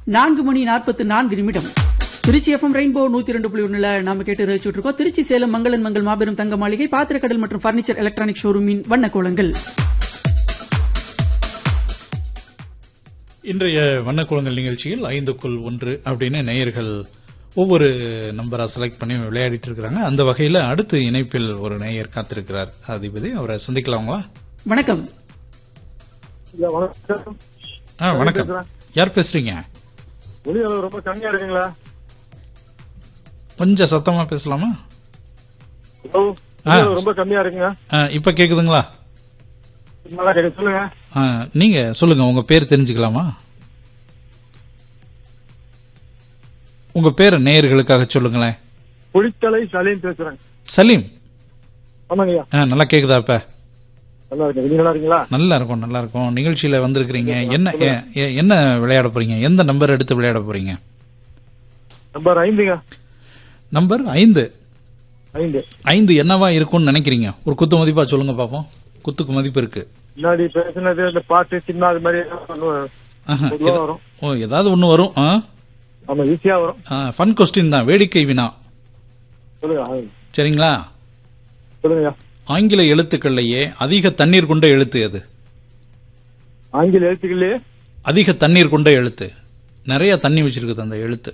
நான்கு மணி நாற்பத்து நான்கு நிமிடம் திருச்சி எஃப்எம் ரெயின்போ நூத்தி ரெண்டு புள்ளி ஒண்ணுல நாம கேட்டு ரசிச்சுட்டு இருக்கோம் திருச்சி சேலம் மங்களன் மங்கள் மாபெரும் தங்க மாளிகை பாத்திரக்கடல் மற்றும் பர்னிச்சர் எலக்ட்ரானிக் ஷோரூமின் வண்ண கோலங்கள் இன்றைய வண்ணக்குளங்கள் நிகழ்ச்சியில் ஐந்துக்குள் ஒன்று அப்படின்னு நேயர்கள் ஒவ்வொரு நம்பரா செலக்ட் பண்ணி விளையாடிட்டு இருக்கிறாங்க அந்த வகையில அடுத்து இணைப்பில் ஒரு நேயர் காத்திருக்கிறார் அதிபதி அவரை சந்திக்கலாங்களா வணக்கம் இல்ல, வணக்கம் ஆ வணக்கம் பேசுறேன். யார் பேசுறீங்க ஒலி அளவு ரொம்ப கம்மியா இருக்குங்களா கொஞ்சம் சத்தமா பேசலாமா ஹலோ ஒலி அளவு ரொம்ப கம்மியா இருக்குங்க ஆ, இப்ப கேக்குதுங்களா நல்லா கேட்க சொல்லுங்க ஆ, நீங்க சொல்லுங்க உங்க பேர் தெரிஞ்சுக்கலாமா உங்க பேர் நேயர்களுக்காக சொல்லுங்களேன் புலித்தலை சலீம் பேசுறேன் சலீம் ஆமாங்கய்யா ஆ, நல்லா கேக்குதா இப்ப நல்லா இருக்கு நீங்க நல்லா இருக்கீங்களா நல்லா இருக்கும் நல்லா இருக்கும் நிகழ்ச்சியில வந்திருக்கிறீங்க என்ன எ- எ- என்ன விளையாட போறீங்க எந்த நம்பர் எடுத்து விளையாட போறீங்க நம்பர் ஐந்துங்க நம்பர் ஐந்து ஐந்து ஐந்து என்னவா இருக்கும்னு நினைக்கிறீங்க ஒரு குத்து மதிப்பா சொல்லுங்க பாப்போம் குத்துக்கு மதிப்பு இருக்கு முன்னாடி பேசுனது இந்த பாட்டு சின்ன அது மாதிரி ஒண்ணு ஆஹா, பொதுவா எத- வரும் ஓ ஏதாவது ஒண்ணு வரும் ஆமா ஈஸியா வரும் ஃபன் கொஸ்டின் தான் வேடிக்கை வினா சொல்லுங்க ஆ, சரிங்களா சொல்லுங்கய்யா ஆங்கில எழுத்துக்கள்லயே அதிக தண்ணீர் கொண்ட எழுத்து எது ஆங்கில எழுத்துக்கள்லயே அதிக தண்ணீர் கொண்ட எழுத்து நிறைய தண்ணி வச்சிருக்குது அந்த எழுத்து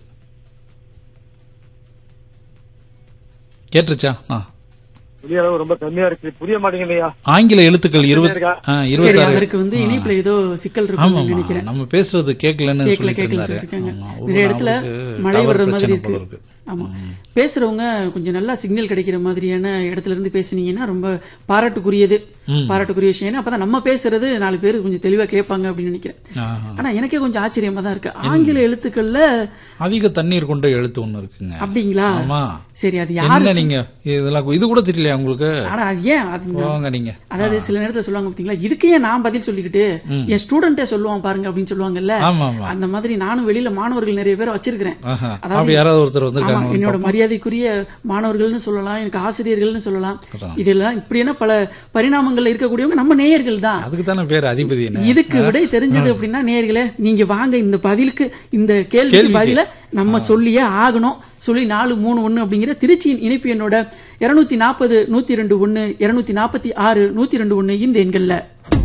கேட்டுருச்சா ஆ. ஒலி அளவு ரொம்ப கம்மியா இருக்கு புரிய மாட்டேங்குதுய்யா ஆங்கில எழுத்துக்கள் இருபத்தி இருக்கா? ஆ, சரி இருபத்தாறு அவருக்கு வந்து இணைப்புல ஏதோ சிக்கல் ஆமா இருக்கும்னு ஆமா. நினைக்கிறேன் நம்ம பேசுறது கேட்கலன்னு கேட்கல சொல்லிட்டு கேட்கல இருந்தாரு சொல்லிருக்காங்க ஆமா. ஒரு நிறைய இடத்துல அவருக்கு மழை tower வர்ற மாதிரி பிரச்சனை இருக்கு போல இருக்கு ஆமா பேசுறவங்க கொஞ்சம் நல்லா சிக்னல் கிடைக்கிற மாதிரியான இடத்துல இருந்து பேசுனீங்கன்னா ரொம்ப பாராட்டுக்குரியது பாராட்டுக்குரிய விஷயம் ஏன்னா அப்பதான் நம்ம பேசுறது நாலு பேர் கொஞ்சம் தெளிவா கேட்பாங்க அப்படின்னு நினைக்கிறேன் ஆஹா. ஆனா எனக்கே கொஞ்சம் ஆச்சரியமா தான் இருக்கு ஆங்கில எழுத்துக்கள்ல அதிக தண்ணீர் கொண்ட எழுத்து ஒண்ணு இருக்குங்க அப்படிங்களா ஆமா சரி அது யாரு என்ன நீங்க இதெல்லாம் இது கூட தெரியலையா உங்களுக்கு ஆனா அது ஏன் அது நான் போங்க நீங்க அதாவது சில நேரத்துல சொல்லுவாங்க பாத்தீங்களா இதுக்கு ஏன் நான் பதில் சொல்லிக்கிட்டு என் ஸ்டூடெண்டே சொல்லுவான் பாருங்க அப்படின்னு சொல்லுவாங்கல்ல ஆமா ஆமா அந்த மாதிரி நானும் வெளியில மாணவர்கள் நிறைய பேர் வச்சிருக்கிறேன் ஆஹா. அதாவது- அப்படி யாராவது ஒருத்தர் ஆமா, வந்திருக்காங்க என்னோட மரியாதைக்குரிய மாணவர்கள்னு சொல்லலாம் எனக்கு ஆசிரியர்கள்னு சொல்லலாம் இதெல்லாம் இப்படியான பல பரிணாமங்கள்ல இருக்கக்கூடியவங்க நம்ம நேயர்கள் தான் அதுக்கு தானே பேர் அதிபதி என்ன இதுக்கு விடை தெரிஞ்சது அப்படின்னா நேயர்களே நீங்க வாங்க இந்த பதிலுக்கு இந்த கேள்விக்கு கேள்விக்கு. பதில நம்ம சொல்லியே ஆகணும் சொல்லி நாலு மூணு ஒண்ணு அப்படிங்கிற திருச்சியின் இணைப்பு என்னோட இருநூத்தி நாற்பது நூத்தி ரெண்டு ஒண்ணு இருநூத்தி நாற்பத்தி ஆறு நூத்தி ரெண்டு ஒண்ணு இந்த எண்கள்ல